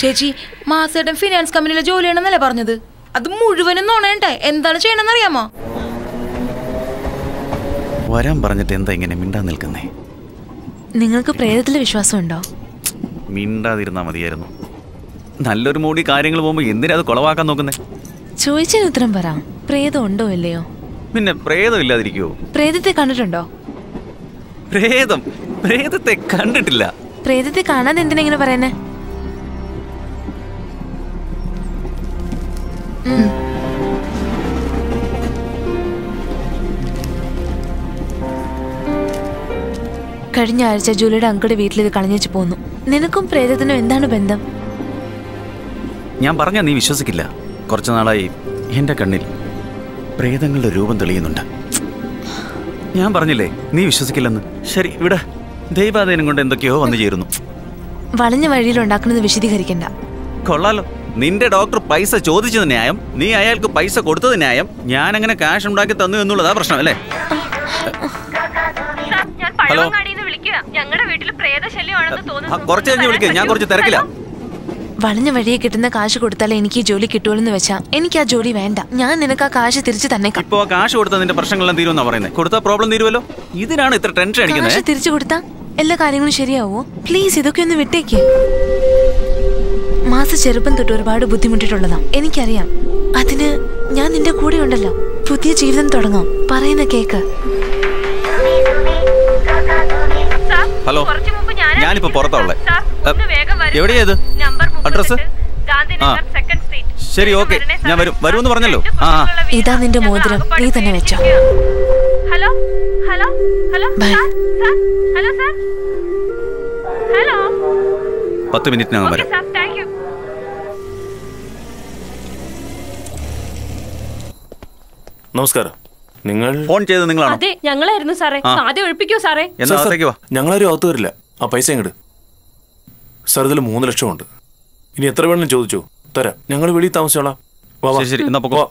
ചേച്ചി മാസേട്ടൻ ഫിനാൻസ് കമ്പനിയിലെ ജോലി ചെയ്യണമെന്നല്ലേ പറഞ്ഞത് അത് മുഴുവനും നുണയണ്ടേ എന്താണ് ചെയ്യണമെന്ന് അറിയാമോ വരാൻ പറഞ്ഞിട്ട് എന്താ ഇങ്ങനെ മിണ്ടാൻ നിൽക്കുന്നേ നിങ്ങൾക്ക് പ്രേതത്തിൽ വിശ്വാസമുണ്ടോ മിണ്ടാതിരുന്നാ മതിയായിരുന്നു നല്ലൊരു മൂടി കാര്യങ്ങൾ പോകുമ്പോൾ എന്തിനാ അത് കുളവാക്കാൻ നോക്കുന്നേ ചോദിച്ചതിന് ഉത്തരം പറ പ്രേതം ഉണ്ടോ ഇല്ലയോ പിന്നെ പ്രേതം ഇല്ലാതിരിക്കുവോ പ്രേതത്തെ കണ്ടിട്ടുണ്ടോ പ്രേതം പ്രേതത്തെ കണ്ടിട്ടില്ല പ്രേതത്തെ കാണാതെ എന്തിനാ ഇങ്ങനെ പറയുന്നേ കഴിഞ്ഞ ആഴ്ച ജൂലിയുടെ അങ്കിളുടെ വീട്ടിൽ ഇത് കളഞ്ഞേച്ച് പോന്നു നിനക്കും പ്രേതത്തിനും എന്താണ് ബന്ധം ഞാൻ പറഞ്ഞാൽ നീ വിശ്വസിക്കില്ല കുറച്ചു നാളായി എൻ്റെ കണ്ണിൽ പ്രേതങ്ങളുടെ രൂപം തെളിയുന്നുണ്ട് ഞാൻ പറഞ്ഞില്ലേ നീ വിശ്വസിക്കില്ലെന്ന് ശരി ഇവിടെ ദൈവാധീനം കൊണ്ട് എന്തൊക്കെയോ വന്നു ചേരുന്നു വളഞ്ഞ വഴിയിൽ ഉണ്ടാക്കുന്നത് വിശദീകരിക്കണ്ട കൊള്ളാലോ നിന്റെ ഡോക്ടർ പൈസ ചോദിച്ചത് ന്യായം നീ അയാൾക്ക് പൈസ കൊടുത്തത് ന്യായം ഞാൻ അങ്ങനെ ക്യാഷ് ഉണ്ടാക്കി തന്നു എന്നുള്ളതാ പ്രശ്നം അല്ലേ ഞാൻ ഹലോ. പഴവങ്ങാടിന്ന് വിളിക്കുക ഞങ്ങളുടെ വീട്ടിൽ പ്രേതശല്യമാണെന്ന് ആ, തോന്നുന്നു കുറച്ച് കഴിഞ്ഞ് വിളിക്കുക ഞാൻ കുറച്ച് തിരക്കില്ല വളഞ്ഞ വഴിയെ കിട്ടുന്ന കാശ് കൊടുത്താലേ എനിക്ക് ഈ ജോലി കിട്ടുള്ളൂ വെച്ചാ എനിക്ക് ആ ജോലി വേണ്ട ഞാൻ നിനക്ക് ആ കാശ് തിരിച്ചു തന്നേക്കാം ഇപ്പോ ആ കാശ് കൊടുത്ത നിന്റെ പ്രശ്നങ്ങളെല്ലാം തീരുമെന്നാ പറയുന്നത് കൊടുത്താൽ പ്രോബ്ലം തീരുമല്ലോ ഇതിനാണ് ഇത്ര ടെൻഷൻ കാശ് അടിക്കുന്നത് തിരിച്ചു കൊടുത്താ എല്ലാ കാര്യങ്ങളും ശരിയാവോ പ്ലീസ് ഇതൊക്കെ ഒന്ന് വിട്ടേക്ക് മാസ ചെറുപ്പം തൊട്ട് ഒരുപാട് ബുദ്ധിമുട്ടിട്ടുള്ളതാ എനിക്കറിയാം അതിന് ഞാൻ നിന്റെ കൂടെ ഉണ്ടല്ലോ പുതിയ ജീവിതം തുടങ്ങാം പറയുന്ന കേക്ക് സാർ, ഹലോ കുറച്ച് മുമ്പ് ഞാനാ ഞാനിപ്പോ വിളിക്കുന്നത്. പുറത്താ ഉള്ളെ. സാർ, ഒന്ന് എ, വേഗം വരൂ. എവിടെയാ ഇത്? Number address? മുപ്പത്തെട്ട്, ഗാന്ധിനഗർ ആ. Second street. ശരി, വേഗം ഓക്കേ. വരണേ സാർ. ഞാൻ വരും. വരുമെന്ന് പറഞ്ഞല്ലോ. രണ്ട് ആ, ആ. കുട്ടികളുള്ള വീടാ. ഇതാ നിന്റെ ഞങ്ങൾ മോതിരം. ആകപ്പാടെ നീ തന്നെ വെച്ചോ. പേടിച്ചിരിക്കുകയാ. Hello hello hello bye. Sir, sir, hello sir hello പത്ത് മിനിറ്റിനകം ഓക്കേ വരാം സാർ താങ്ക് യു നമസ്കാരം നിങ്ങൾ ഫോൺ ചെയ്ത് നിങ്ങളാണോ അതെ ഞങ്ങളായിരുന്നു സാറേ ആ. ആദ്യം ഒഴിപ്പിക്കോ സാറേ എന്നാ സാർ, സാർ, അകത്തേക്ക് വാ ഞങ്ങളാരും അകത്ത് വരില്ല ആ പൈസ ഇങ്ങോട്ട് സാർ ഇതിൽ മൂന്ന് ലക്ഷമുണ്ട് ഇനി എത്ര വേണമെങ്കിലും ചോദിച്ചു തരാം ഞങ്ങൾ വെളിയിൽ താമസിച്ചോളാം വാ, വാ. ശരി, ശരി, എന്നാ പൊക്കോ. വാ.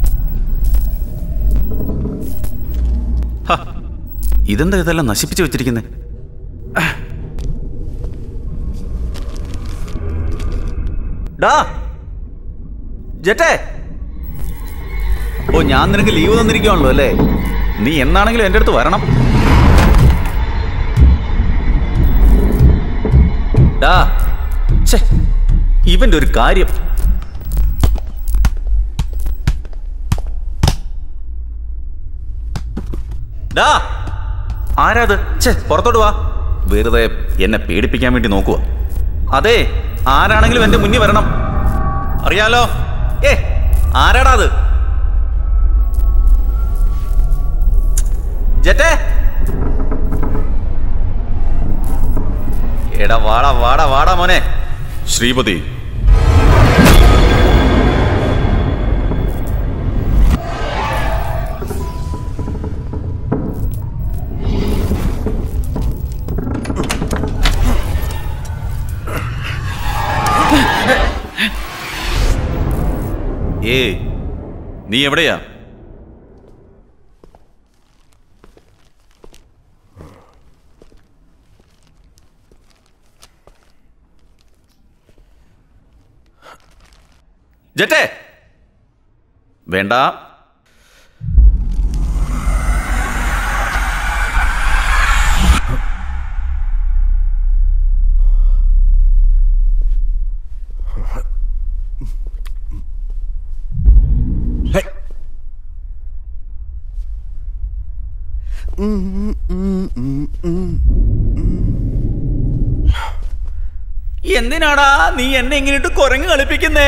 ഹ, ഇതെന്താ ഇതെല്ലാം നശിപ്പിച്ചു വെച്ചിരിക്കുന്നേ ഡാ ജെറ്റേ ഓ ഞാൻ നിനക്ക് ലീവ് തന്നിരിക്കുവാണല്ലോ അല്ലേ നീ എന്നാണെങ്കിലും എൻ്റെ അടുത്ത് വരണം ഡാ ഛേ ഇവന്റെ ഒരു കാര്യം ഡാ ആരാത് ഛേ പുറത്തോട്ട് വാ വെറുതെ എന്നെ പേടിപ്പിക്കാൻ വേണ്ടി നോക്കുക അതെ ആരാണെങ്കിലും എന്റെ മുന്നിൽ വരണം അറിയാലോ ഏ ആരാടാ അത് ജറ്റേ എടാ വാടാ വാടാ വാടാ മോനെ ശ്രീപതി ഏ നീ എവിടെയാ ജറ്റേ വേണ്ട എന്തിനാടാ നീ എന്നെ ഇങ്ങനെയിട്ട് കുരങ്ങ് കളിപ്പിക്കുന്നേ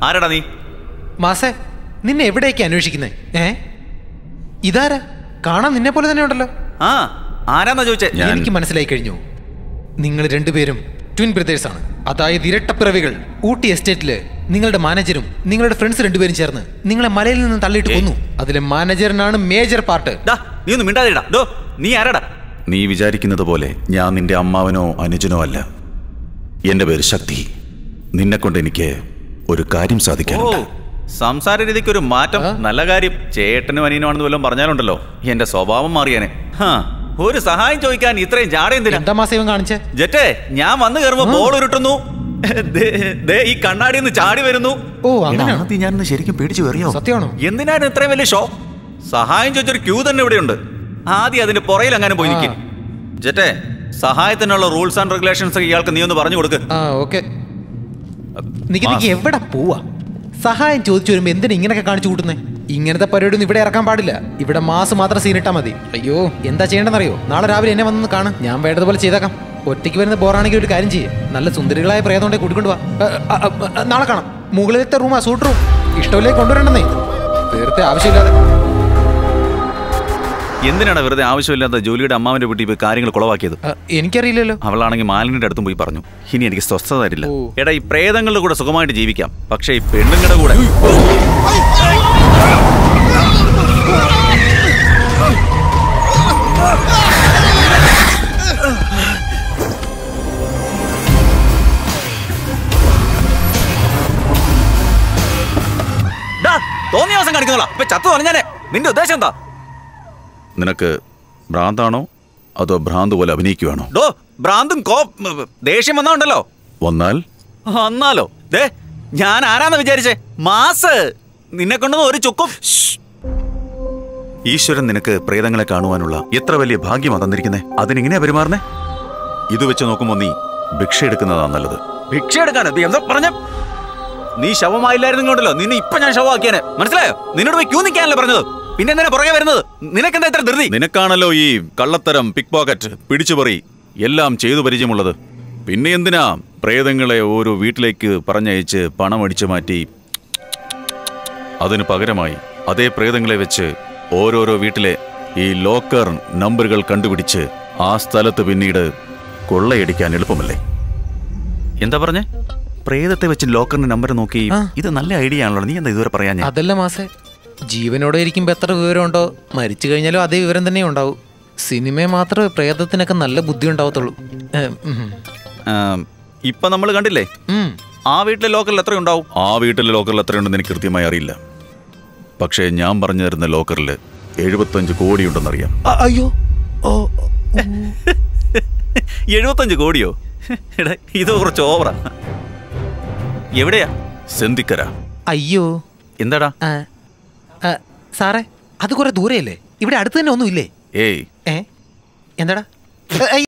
ആരാടാ നീ മാസേ നിന്നെ എവിടേക്ക് അന്വേഷിക്കുന്നേ ഏ ഇതാരാ കാണാൻ നിന്നെ പോലെ തന്നെ ഉണ്ടല്ലോ ആ ആരാന്നാ ചോദിച്ചേ ഞാൻ എനിക്ക് മനസ്സിലായി കഴിഞ്ഞു നിങ്ങൾ രണ്ടുപേരും ട്വിൻ ബ്രദേഴ്സ് ആണ് അതായത് ഇരട്ടപ്പിറവികൾ ഊട്ടി എസ്റ്റേറ്റില് നിങ്ങളുടെ മാനേജരും നിങ്ങളുടെ ഫ്രണ്ട്സ് രണ്ടുപേരും ചേർന്ന് നിങ്ങളെ മലയിൽ നിന്ന് തള്ളിയിട്ട് കൊന്നു അതിലെ മാനേജറിനാണ് മേജർ പാർട്ട് ഡാ, നീ ഒന്ന് മിണ്ടാതിടാ ഡോ നീ ആരാടാ നീ വിചാരിക്കുന്നത് പോലെ ഞാൻ നിന്റെ അമ്മാവനോ അനുജനോ അല്ല എന്റെ പേര് ശക്തി നിന്നെ കൊണ്ട് എനിക്ക് ഒരു കാര്യം സാധിക്കാനുണ്ട് സംസാര രീതിക്ക് ഒരു മാറ്റം നല്ല കാര്യം ചേട്ടനും അനിയനുമാണെന്ന് വല്ലതും പറഞ്ഞാലുണ്ടല്ലോ എന്റെ സ്വഭാവം മാറിയാനെ ഹാ ഒരു സഹായം ചോദിക്കാൻ ഇത്രയും ജാട എന്തിനാ എന്താ മാസം ഇവൻ കാണിച്ചേ ജെറ്റേ ഞാൻ വന്നു കയറുമ്പോ ബോൾ ഉരുട്ടുന്നു ദേ, ദേ ഈ കണ്ണാടി നിന്ന് ചാടി വരുന്നു ഓ, അങ്ങനെയാണോ? ആദ്യം ഞാൻ ശരിക്കും പേടിച്ചു കയറിയോ സത്യമാണോ എന്തിനാണ് ഇത്രയും വലിയ ഷോ സഹായം ചോദിച്ചൊരു ക്യൂ തന്നെ ഇവിടെയുണ്ട് ആദ്യം അതിന്റെ പുറയിൽ അങ്ങനെ പോയി നിൽക്കും ജെറ്റേ സഹായത്തിനുള്ള റൂൾസ് ആൻഡ് റെഗുലേഷൻസ് ഇയാൾക്ക് നീ ഒന്ന് പറഞ്ഞു കൊടുക്ക് ആ ഓക്കെ നിക്ക് നിക്ക് എവിടെ പോവാ സഹായം ചോദിച്ചു വരുമ്പോ എന്തിനാ ഇങ്ങനെയൊക്കെ കാണിച്ചു കൂട്ടുന്നേ ഇങ്ങനത്തെ പരിപാടി ഒന്നും ഇവിടെ ഇറക്കാൻ പാടില്ല ഇവിടെ മാസ് മാത്രം സീനിട്ടാ മതി അയ്യോ എന്താ ചെയ്യേണ്ടെന്നറിയോ നാളെ രാവിലെ എന്നെ വന്ന് കാണാം ഞാൻ വേണ്ടതുപോലെ ചെയ്തേക്കാം ഒറ്റയ്ക്ക് വരുന്ന ബോറാണെങ്കിൽ ഒരു കാര്യം ചെയ്യേ നല്ല സുന്ദരികളായ പ്രേതോണ്ടെ കൂട്ടിക്കൊണ്ട് വാ ഏ, ആ, ആ, ആ, നാളെ കാണാം മുകളിലത്തെ റൂമാ സൂട്ട് റൂം ഇഷ്ടമില്ലേ കൊണ്ടുവരണ്ടെന്നേ തീർത്തെ ആവശ്യമില്ലാതെ എന്തിനാണ് വെറുതെ ആവശ്യമില്ലാത്ത ജോലിയുടെ അമ്മാവിന്റെ വീട്ടിൽ പോയി കാര്യങ്ങൾ കുളവാക്കിയത് ആ, എനിക്കറിയില്ലല്ലോ അവളാണെങ്കിൽ മാലിന്യയുടെ അടുത്തും പോയി പറഞ്ഞു ഇനി എനിക്ക് സ്വസ്ഥത തരില്ല ഓ. എടാ ഈ പ്രേതങ്ങളുടെ കൂടെ സുഖമായിട്ട് ജീവിക്കാം പക്ഷേ ഈ പെണ്ണുങ്ങളുടെ കൂടെ ഡാ, തോന്നിയ ദിവസം കാണിക്കുന്നോളാ ഇപ്പൊ ചത്തു പറഞ്ഞാലേ നിന്റെ ഉദ്ദേശം എന്താ നിനക്ക് ഭ്രാന്താണോ അതോ ഭ്രാന്ത് പോലെ അഭിനയിക്കുവാണോ ഡോ ഭ്രാന്തും കോ ദേഷ്യം വന്നാ ഉണ്ടല്ലോ വന്നാൽ വന്നാലോ ദേ ഞാൻ ആരാന്ന് വിചാരിച്ചേ മാസ് നിന്നെ കൊണ്ടൊന്നും ഒരു ചുക്കും ഈശ്വരൻ നിനക്ക് പ്രേതങ്ങളെ കാണുവാനുള്ള എത്ര വലിയ ഭാഗ്യമാ തന്നിരിക്കുന്നേ അതിനെങ്ങനെയാ പെരുമാറുന്നേ ഇത് വെച്ച് നോക്കുമ്പോ നീ ഭിക്ഷ എടുക്കുന്നതാ നല്ലത് ഭിക്ഷ എടുക്കാനോ നീ എന്താ പറഞ്ഞ നീ ശവമായില്ലായിരുന്നുണ്ടല്ലോ നിന്നെ ഇപ്പൊ ഞാൻ ശവമാക്കിയാനെ മനസ്സിലായോ നിന്നോട് പോയി ക്യൂ നിൽക്കാനല്ലേ പറഞ്ഞത് പിന്നെ എന്തിനാ പുറകെ വരുന്നത് നിനക്കെന്താ ഇത്ര ധൃതി നിനക്കാണല്ലോ ഈ കള്ളത്തരം പിക് പോക്കറ്റ് പിടിച്ചുപറി എല്ലാം ചെയ്തു പരിചയമുള്ളത് പിന്നെ എന്തിനാ പ്രേതങ്ങളെ ഓരോ വീട്ടിലേക്ക് പറഞ്ഞയച്ച് പണം അടിച്ചു മാറ്റി അതിന് പകരമായി അതേ പ്രേതങ്ങളെ വെച്ച് ഓരോരോ വീട്ടിലെ ഈ ലോക്കർ നമ്പറുകൾ കണ്ടുപിടിച്ച് ആ സ്ഥലത്ത് പിന്നീട് കൊള്ളയടിക്കാൻ എളുപ്പമല്ലേ എന്താ പറഞ്ഞേ പ്രേതത്തെ വെച്ച് ലോക്കറിന്റെ നമ്പർ നോക്കി ആ. ഇത് നല്ല ഐഡിയ ആണല്ലോ നീ എന്താ ഇതുവരെ പറയാൻ അതല്ല മാസേ ജീവനോടെ ഇരിക്കുമ്പോൾ എത്ര വിവരമുണ്ടോ മരിച്ചു കഴിഞ്ഞാലും അതേ വിവരം തന്നെ ഉണ്ടാവും സിനിമയെ മാത്രമേ പ്രേതത്തിനൊക്കെ നല്ല ബുദ്ധി ഉണ്ടാവത്തുള്ളൂ ഏ, ഉം. ഇപ്പൊ നമ്മൾ കണ്ടില്ലേ ഉം. ആ വീട്ടിലെ ലോക്കറിൽ എത്ര ഉണ്ടാവും ആ വീട്ടിലെ ലോക്കറിൽ എത്രയുണ്ടെന്ന് എനിക്ക് കൃത്യമായി അറിയില്ല പക്ഷേ ഞാൻ പറഞ്ഞു തരുന്ന ലോക്കറിൽ എഴുപത്തഞ്ച് കോടി ഉണ്ടെന്നറിയാം അ- അയ്യോ ഓ എഴുപത്തഞ്ച് കോടിയോ എടാ ഇത് കുറച്ച് ഓവറാ എവിടെയാ സെന്തിക്കര അയ്യോ എന്താടാ ആ, ആ, സാറേ അത് കുറെ ദൂരെയല്ലേ ഇവിടെ അടുത്ത് തന്നെ ഒന്നുമില്ലേ ഏയ് ഏ എന്താടാ ഏ,